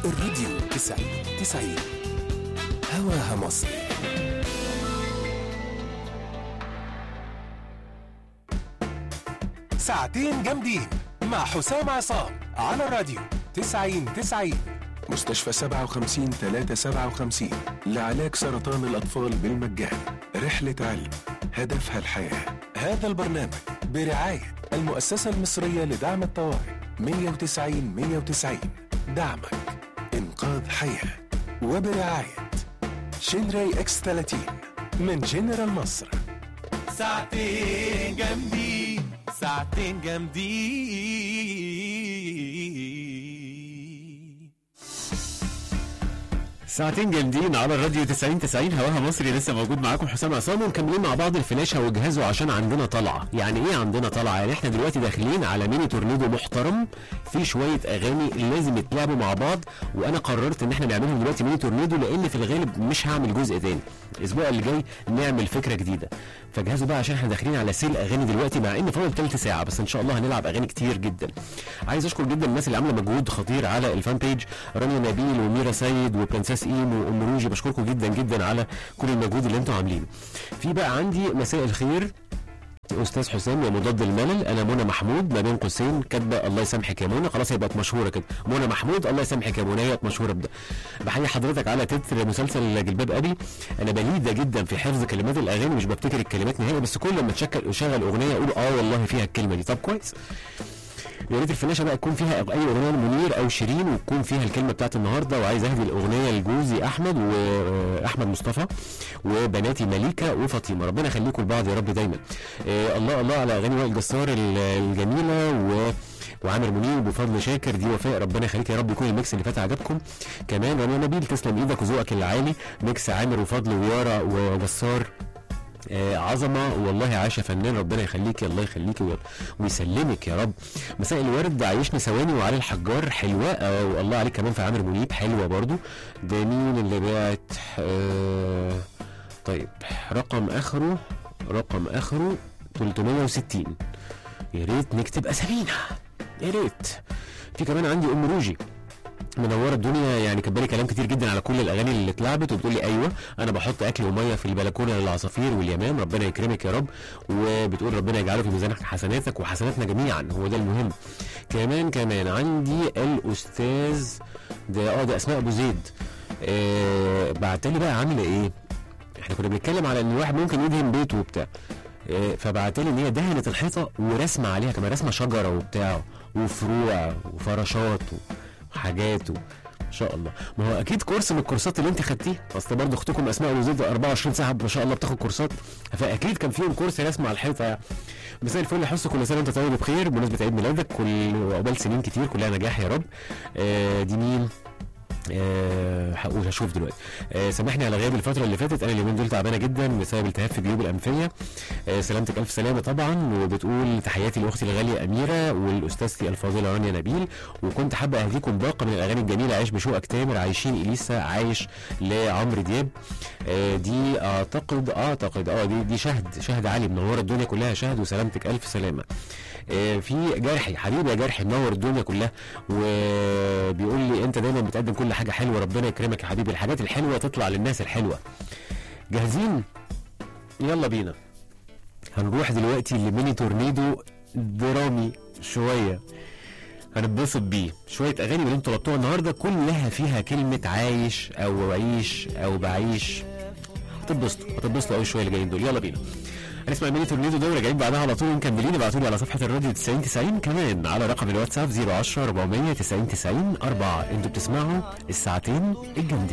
الراديو 90 90 هواها مصر ساعتين جامدين مع حسام عصام على الراديو 90 90 مستشفى 57 357 لعلاج سرطان الأطفال بالمجان رحلة علم هدفها الحياة هذا البرنامج برعاية المؤسسة المصرية لدعم الطوارئ 190 190 دعمك إنقاذ حياة وبرعاية شينراي اكس 30 من جنرال مصر ساعتين جامدين ساعتين جامدين ساعتين جامدين على الراديو 90 90 هواها مصري لسه موجود معاكم حسام عصام ومكملين مع بعض الفلاشه وجهزوا عشان عندنا طلعه يعني ايه عندنا طلعه يعني احنا دلوقتي داخلين على ميني تورنيدو محترم في شويه اغاني لازم يتلعبوا مع بعض وانا قررت ان احنا نعملهم دلوقتي ميني تورنيدو لان في الغالب مش هعمل جزء تاني الاسبوع اللي جاي نعمل فكره جديده فجهزوا بقى عشان احنا داخلين على سيل اغاني دلوقتي مع ان فاضل تلت ساعه بس ان شاء الله هنلعب اغاني كتير جدا عايز اشكر جدا الناس اللي عامله مجهود خطير على الفان بيج رانيا نبيل وميرا سيد وبرنسس ايم وام روجي بشكركم جدا جدا على كل المجهود اللي انتم عاملينه في بقى عندي مساء الخير استاذ حسام يا مضاد الملل انا منى محمود ما بين قوسين كاتبه الله يسامحك يا منى خلاص هي بقت مشهوره كده منى محمود الله يسامحك يا منى هي بقت مشهوره بده بحيي حضرتك على تتر مسلسل جلباب ابي انا بليده جدا في حفظ كلمات الاغاني مش بفتكر الكلمات نهائي بس كل ما تشكل اشغل اغنيه اقول اه والله فيها الكلمه دي طب كويس يا ريت الفلاشه بقى تكون فيها اي اغنيه لمنير او شيرين وتكون فيها الكلمه بتاعت النهارده وعايز اهدي الاغنيه لجوزي احمد واحمد مصطفى وبناتي مليكه وفاطمه ربنا يخليكم لبعض يا رب دايما آه الله الله على اغاني وائل جسار ال- الجميله و وعامر منيب وفضل شاكر دي وفاء ربنا يخليك يا رب يكون الميكس اللي فات عجبكم كمان رانيا نبيل تسلم ايدك وذوقك العالي ميكس عامر وفضل ويارا وجسار آه عظمه والله عاشه فنان ربنا يخليك الله يخليك وي- ويسلمك يا رب مساء الورد عايشني ثواني وعلي الحجار حلوه آه والله عليك كمان في عامر منيب حلوه برضو ده مين اللي بعت آه طيب رقم اخره رقم اخره 360 يا ريت نكتب اسامينا يا ريت في كمان عندي ام روجي منوره الدنيا يعني كان بالي كلام كتير جدا على كل الاغاني اللي اتلعبت وبتقول لي ايوه انا بحط اكل وميه في البلكونه للعصافير واليمام ربنا يكرمك يا رب وبتقول ربنا يجعله في ميزان حسناتك وحسناتنا جميعا هو ده المهم كمان كمان عندي الاستاذ ده اه ده اسماء ابو زيد آه بعتلي بقى عامله ايه احنا كنا بنتكلم على ان الواحد ممكن يدهن بيته وبتاع آه، فبعتلي ان هي دهنت الحيطه ورسمه عليها كمان رسمه شجره وبتاع وفروع وفراشات وحاجات و... ما شاء الله ما هو اكيد كورس من الكورسات اللي انت خدتيه اصل برضه اختكم اسماء ابو زيد 24 ساعه ما شاء الله بتاخد كورسات فاكيد كان فيهم كورس رسم على الحيطه يعني مساء الفل يا حس كل سنه وانت طيب بخير بمناسبه عيد ميلادك كل عقبال سنين كتير كلها نجاح يا رب آه دي مين أه هقول هشوف دلوقتي أه سامحني على غياب الفتره اللي فاتت انا اليومين دول تعبانه جدا بسبب التهاب في جيوب الانفيه أه سلامتك الف سلامه طبعا وبتقول تحياتي لاختي الغاليه اميره والاستاذتي الفاضله رانيا نبيل وكنت حابه اهديكم باقه من الاغاني الجميله عايش بشوقك تامر عايشين اليسا عايش لعمرو دياب أه دي اعتقد اعتقد اه دي دي شهد شهد علي منوره الدنيا كلها شهد وسلامتك الف سلامه آه، في جرحي حبيبي يا جرحي منور الدنيا كلها وبيقول لي انت دايما بتقدم كل حاجه حلوه ربنا يكرمك يا حبيبي الحاجات الحلوه تطلع للناس الحلوه جاهزين يلا بينا هنروح دلوقتي لميني تورنيدو درامي شويه هنتبسط بيه شويه اغاني من اللي انتوا طلبتوها النهارده كلها فيها كلمه عايش او عيش او بعيش هتتبسطوا هتتبسطوا قوي شويه اللي جايين دول يلا بينا هنسمع ميني تورنيدو ده وراجعين بعدها على طول مكملين ابعتوا لي على صفحه الراديو 90 90 كمان على رقم الواتساب 010 400 90 90 4 انتوا بتسمعوا الساعتين الجامدين